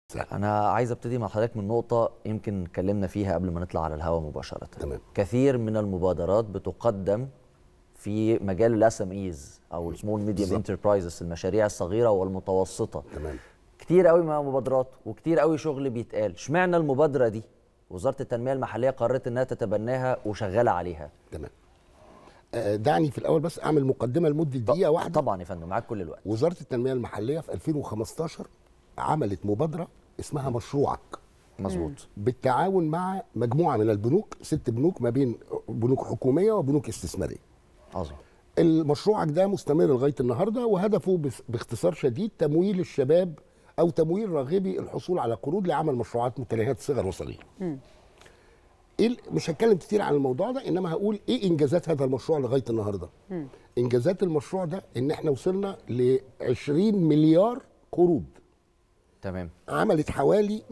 انا عايز ابتدي مع حضرتك من نقطه يمكن اتكلمنا فيها قبل ما نطلع على الهواء مباشره تمام. كثير من المبادرات بتقدم في مجال الاس ام ايز او السمول ميديوم بالظبط. انتربرايزز المشاريع الصغيره والمتوسطه تمام كتير قوي مع مبادرات وكتير قوي شغل بيتقال اشمعنى المبادره دي وزاره التنميه المحليه قررت انها تتبناها وشغاله عليها تمام آه، دعني في الاول بس اعمل مقدمه لمده دقيقه واحده طبعا يا فندم معاك كل الوقت وزاره التنميه المحليه في 2015 عملت مبادره اسمها مشروعك مظبوط بالتعاون مع مجموعه من البنوك ست بنوك ما بين بنوك حكوميه وبنوك استثماريه عظيم المشروعك ده مستمر لغايه النهارده وهدفه بس- باختصار شديد تمويل الشباب او تمويل راغبي الحصول على قروض لعمل مشروعات متناهيه الصغر وصغيره. ايه ال- مش هتكلم كتير عن الموضوع ده انما هقول ايه انجازات هذا المشروع لغايه النهارده. انجازات المشروع ده ان احنا وصلنا ل 20 مليار قروض تمام عملت حوالي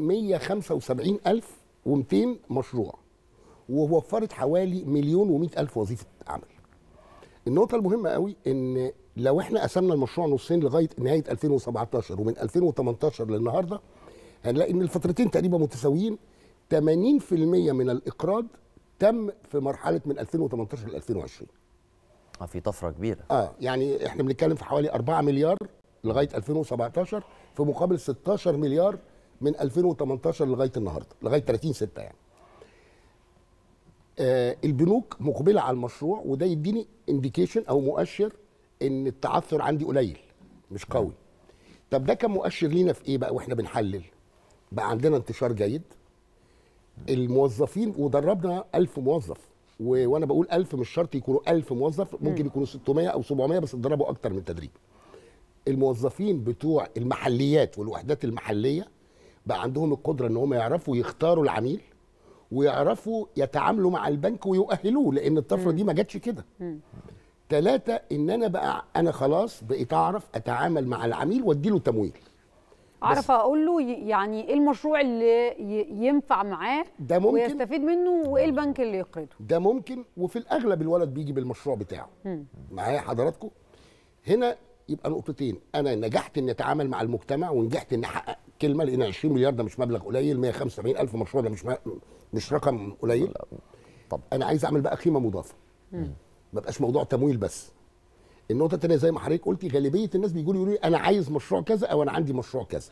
175200 مشروع ووفرت حوالي مليون و ألف وظيفة عمل النقطة المهمة قوي إن لو إحنا قسمنا المشروع نصين لغاية نهاية 2017 ومن 2018 للنهاردة هنلاقي إن الفترتين تقريبا متساويين 80% من الإقراض تم في مرحلة من 2018 ل 2020 آه، في طفره كبيره اه يعني احنا بنتكلم في حوالي 4 مليار لغايه 2017 في مقابل 16 مليار من 2018 لغايه النهارده لغايه 30 6 يعني. آه البنوك مقبله على المشروع وده يديني انديكيشن او مؤشر ان التعثر عندي قليل مش قوي. طب ده كان مؤشر لينا في ايه بقى واحنا بنحلل؟ بقى عندنا انتشار جيد الموظفين ودربنا 1000 موظف و... وانا بقول 1000 مش شرط يكونوا 1000 موظف ممكن يكونوا 600 او 700 بس اتدربوا اكتر من تدريب الموظفين بتوع المحليات والوحدات المحليه بقى عندهم القدره ان هم يعرفوا يختاروا العميل ويعرفوا يتعاملوا مع البنك ويؤهلوه لان الطفره دي ما جاتش كده ثلاثة ان انا بقى انا خلاص بقيت اعرف اتعامل مع العميل واديله تمويل اعرف اقول له ي- يعني ايه المشروع اللي ي- ينفع معاه ده ممكن. ويستفيد منه وايه البنك اللي يقرضه ده ممكن وفي الاغلب الولد بيجي بالمشروع بتاعه معايا حضراتكم هنا يبقى نقطتين انا نجحت اني اتعامل مع المجتمع ونجحت اني احقق كلمه لان 20 مليار ده مش مبلغ قليل 175 الف مشروع ده مش م- مش رقم قليل طب انا عايز اعمل بقى قيمه مضافه ما بقاش موضوع تمويل بس النقطه الثانيه زي ما حضرتك قلتي غالبيه الناس بيقولوا يقولوا لي انا عايز مشروع كذا او انا عندي مشروع كذا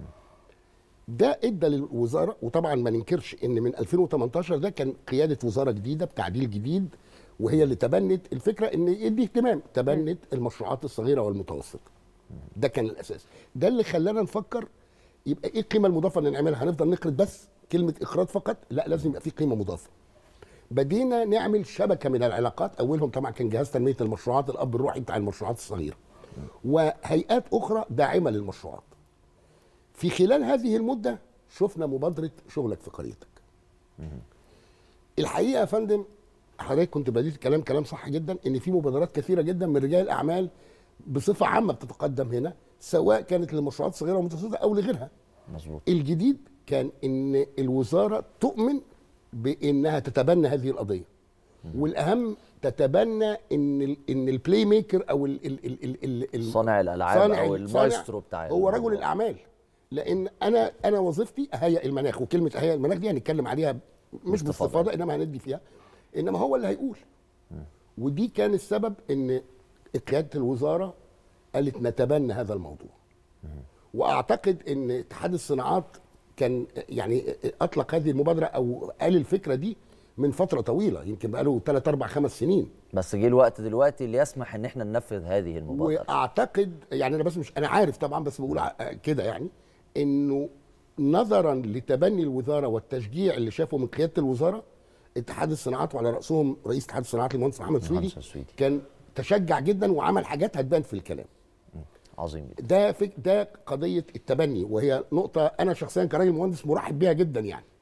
ده ادى للوزاره وطبعا ما ننكرش ان من 2018 ده كان قياده وزاره جديده بتعديل جديد وهي اللي تبنت الفكره ان يدي اهتمام تبنت المشروعات الصغيره والمتوسطه ده كان الاساس ده اللي خلانا نفكر يبقى ايه القيمه المضافه اللي نعملها هنفضل نقرض بس كلمه اقراض فقط لا لازم يبقى في قيمه مضافه بدينا نعمل شبكه من العلاقات اولهم طبعا كان جهاز تنميه المشروعات الاب الروحي بتاع المشروعات الصغيره وهيئات اخرى داعمه للمشروعات في خلال هذه المده شفنا مبادره شغلك في قريتك الحقيقه يا فندم حضرتك كنت بديت الكلام كلام صح جدا ان في مبادرات كثيره جدا من رجال الاعمال بصفه عامه بتتقدم هنا سواء كانت للمشروعات الصغيره والمتوسطه او لغيرها مظبوط الجديد كان ان الوزاره تؤمن بانها تتبنى هذه القضيه والاهم تتبنى ان ال ان البلاي ميكر او ال ال ال ال ال ال صانع الألعاب صانع أو ال- المايسترو صانع- بتاع هو الموضوع. رجل الاعمال لان انا انا وظيفتي اهيئ المناخ وكلمه اهيئ المناخ دي هنتكلم عليها مش باستفاضة. باستفاضه انما هندي فيها انما هو اللي هيقول ودي كان السبب ان قياده الوزاره قالت نتبنى هذا الموضوع واعتقد ان اتحاد الصناعات كان يعني اطلق هذه المبادره او قال الفكره دي من فتره طويله يمكن بقاله 3 4 5 سنين بس جه الوقت دلوقتي اللي يسمح ان احنا ننفذ هذه المبادره واعتقد يعني انا بس مش انا عارف طبعا بس بقول ع- كده يعني انه نظرا لتبني الوزاره والتشجيع اللي شافه من قياده الوزاره اتحاد الصناعات وعلى راسهم رئيس اتحاد الصناعات المهندس محمد سويدي المهندس السويدي. كان تشجع جدا وعمل حاجات هتبان في الكلام عظيم جدا ده فك ده قضيه التبني وهي نقطه انا شخصيا كراجل مهندس مرحب بيها جدا يعني